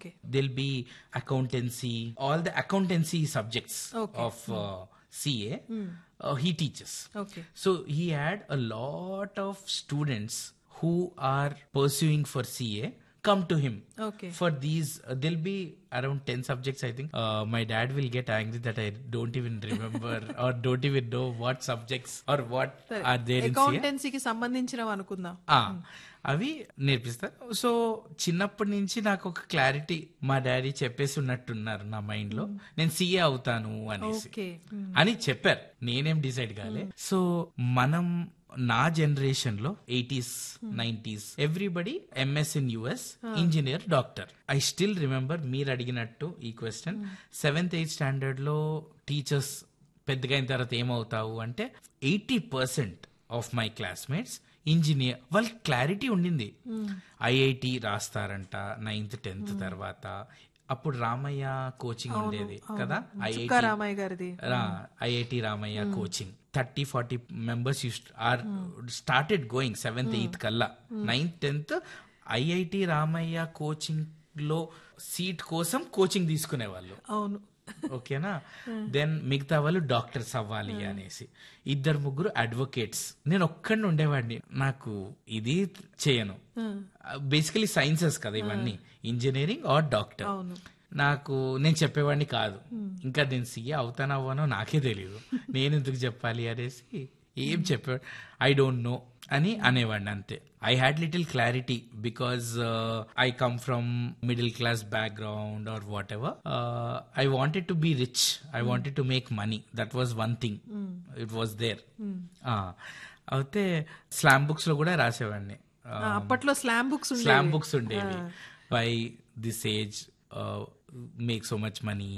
Okay there'll be accountancy, all the accountancy subjects Okay. of uh, CA. Uh, he teaches. Okay So he had a lot of students who are pursuing for CA come to him. Okay For these, uh, there'll be around 10 subjects, I think. Uh, my dad will get angry that I don't even remember or don't even know what subjects or what are there in CA. అకౌంటెన్సీకి సంబంధించినవి అనుకుందాం ఆ, అవి నేర్పిస్తారు so చిన్నప్పటి నుంచి నాకు ఒక క్లారిటీ మా డాడీ చెప్పేసి ఉన్నట్టున్నారు నా మైండ్ లో నేను సీఏ అవుతాను అనేసి ఓకే అని చెప్పారు నేనేం డిసైడ్ కాలే సో మనం నా జనరేషన్ లో eighties nineties everybody MS in US engineer doctor I still remember మీరు అడిగినట్టు ఈ క్వశ్చన్ సెవెంత్ ఎయిత్ స్టాండర్డ్ లో టీచర్స్ పెద్దగా అయిన తర్వాత ఏమవుతావు అంటే eighty percent of my classmates engineer వాళ్ళకి క్లారిటీ ఉండింది ఐఐటి రాస్తారంట నైన్త్ టెన్త్ తర్వాత అప్పుడు రామయ్య కోచింగ్ ఉండేది కదా చుక్కా ఐఐటి రామయ్య గారిది IIT Ramaiah coaching thirty forty members are started going seventh eighth కల్లా ninth tenth IIT Ramaiah coaching లో సీట్ కోసం కోచింగ్ తీసుకునేవాళ్ళు అవును ఓకేనా దెన్ మిగతా వాళ్ళు డాక్టర్స్ అవ్వాలి అనేసి ఇద్దరు ముగ్గురు అడ్వకేట్స్ నేను ఒక్కడిని ఉండేవాడిని నాకు ఇది చేయను బేసికలీ సైన్సెస్ కదా ఇవన్నీ ఇంజనీరింగ్ ఆర్ డాక్టర్ అవును నాకు నేను చెప్పేవాడిని కాదు ఇంకా నేను సీఏ అవుతానో అవ్వనో నాకే తెలియదు నేను ఎందుకు చెప్పాలి అనేసి ఏం చెప్పాడు ఐ డోంట్ నో అని అనేవాడిని అంతే I had little clarity because I come from middle class background or whatever I wanted to be rich I wanted to make money that was one thing it was there అయితే slam books లో కూడా రాసేవాడిని ఆ, అప్పట్లో slam books slam books ఉండేవి by this age make so much money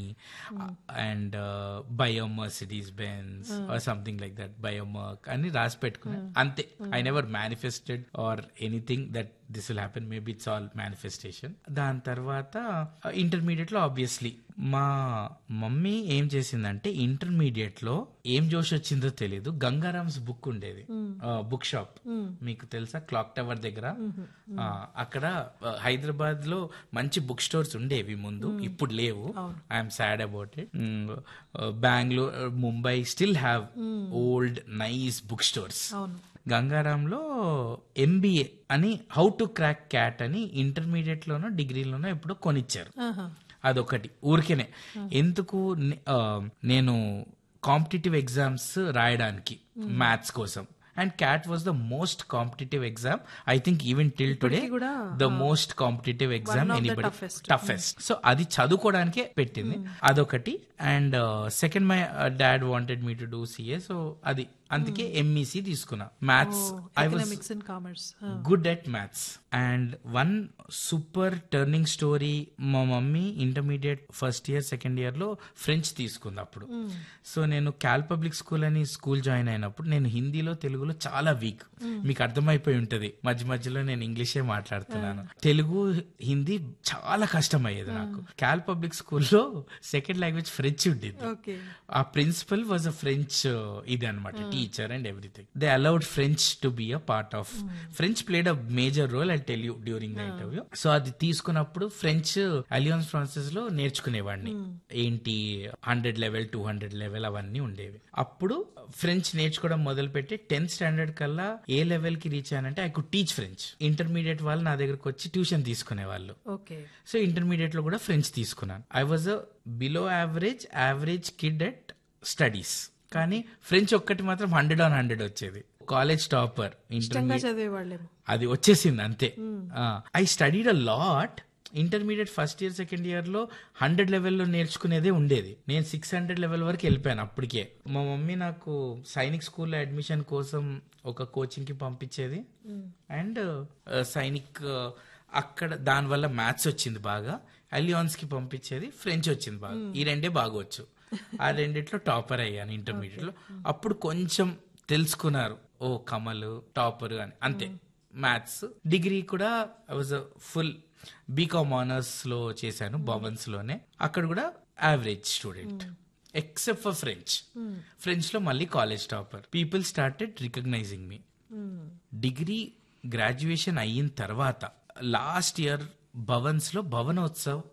and buy a Mercedes Benz or something like that బయోమర్క్ అని రాసి పెట్టుకున్నా అంతే I never manifested or anything that this will happen maybe it's all manifestation దాని తర్వాత intermediate లో obviously మా మమ్మీ ఏం చేసిందంటే ఇంటర్మీడియట్ లో ఏం జోష్ వచ్చిందో తెలియదు గంగారామ్స్ బుక్ ఉండేది బుక్ షాప్ మీకు తెలుసా క్లాక్ టవర్ దగ్గర ఆ, అక్కడ హైదరాబాద్ లో మంచి బుక్ స్టోర్స్ ఉండేవి ముందు ఇప్పుడు లేవు I'm sad about it Bengaluru Mumbai still have old nice book stores అవును గంగారాంలో ఎంబీఏ అని హౌ టు క్రాక్ క్యాట్ అని ఇంటర్మీడియట్ లోనో డిగ్రీలోనో ఎప్పుడో కొనిచ్చారు ఆహా. అదొకటి ఊరికేనే ఎందుకు నే- ఆ, నేను కాంపిటేటివ్ ఎగ్జామ్స్ రాయడానికి మ్యాథ్స్ కోసం and CAT was the most competitive exam I think even till today కూడా, the most competitive exam of the anybody toughest. Toughest so అది చదువుకోవడానికే పెట్టింది అదొకటి and second my dad wanted me to do CA so అది అందుకే MEC తీసుకున్నా maths I was economics and commerce good at maths and one super turning story మా mummy intermediate first year second year లో French తీసుకుంది అప్పుడు so నేను క్యాల్ public school అని స్కూల్ జాయిన్ అయినప్పుడు నేను హిందీలో తెలుగులో చాలా వీక్ మీకు అర్థమైపోయి ఉంటది మధ్య మధ్యలో నేను ఇంగ్లీషే మాట్లాడుతున్నాను తెలుగు హిందీ చాలా కష్టం అయ్యేది నాకు క్యాల్ పబ్లిక్ స్కూల్లో సెకండ్ లాంగ్వేజ్ ఫ్రెంచ్ ఉండేది ఓకే ఆ ప్రిన్సిపల్ వాజ్ అ ఫ్రెంచ్ ఇది అనమాట teacher and everything they allowed French to be a part of French played a major role I tell you during the interview so అది తీసుకున్నప్పుడు French Alliance Française లో నేర్చుకునేవాడిని ఏంటి hundred level two hundred level అవన్నీ ఉండేవి అప్పుడు ఫ్రెంచ్ నేర్చుకోవడం మొదలుపెట్టి టెన్త్ స్టాండర్డ్ కల్లా ఏ లెవెల్ కి రీచ్ అయ్యానంటే I could teach French intermediate వాళ్ళు నా దగ్గరకు వచ్చి ట్యూషన్ తీసుకునేవాళ్ళు ఓకే సో ఇంటర్మీడియట్ లో కూడా ఫ్రెంచ్ తీసుకున్నాను I was a below average average kid at studies కానీ ఫ్రెంచ్ ఒక్కటి మాత్రం హండ్రెడ్ ఆన్ హండ్రెడ్ వచ్చేది కాలేజ్ టాపర్ ఇష్టంగా ఇంటర్మీడియట్ చదివేవాళ్ళేమో అది వచ్చేసింది అంతే I studied a lot intermediate first year second year లో హండ్రెడ్ లెవెల్లో నేర్చుకునేదే ఉండేది నేను సిక్స్ హండ్రెడ్ లెవెల్ వరకు వెళ్ళిపోయాను అప్పటికే మా మమ్మీ నాకు సైనిక్ స్కూల్లో అడ్మిషన్ కోసం ఒక కోచింగ్ కి పంపించేది అండ్ సైనిక్ uh, అక్కడ దానివల్ల మ్యాథ్స్ వచ్చింది బాగా అలియాన్స్ కి పంపించేది ఫ్రెంచ్ వచ్చింది బాగా ఈ రెండే బాగా వచ్చు ఆ రెండిట్లో టాపర్ అయ్యాను ఇంటర్మీడియట్ లో అప్పుడు కొంచెం తెలుసుకున్నారు ఓ కమల్ టాపర్ అని అంతే మ్యాథ్స్ డిగ్రీ కూడా I was full B.Com honours లో చేశాను భవన్స్ లోనే అక్కడ కూడా average student except for French French లో మళ్ళీ college topper people started recognizing me degree graduation అయిన తర్వాత లాస్ట్ ఇయర్ భవన్స్ లో భవనోత్సవ్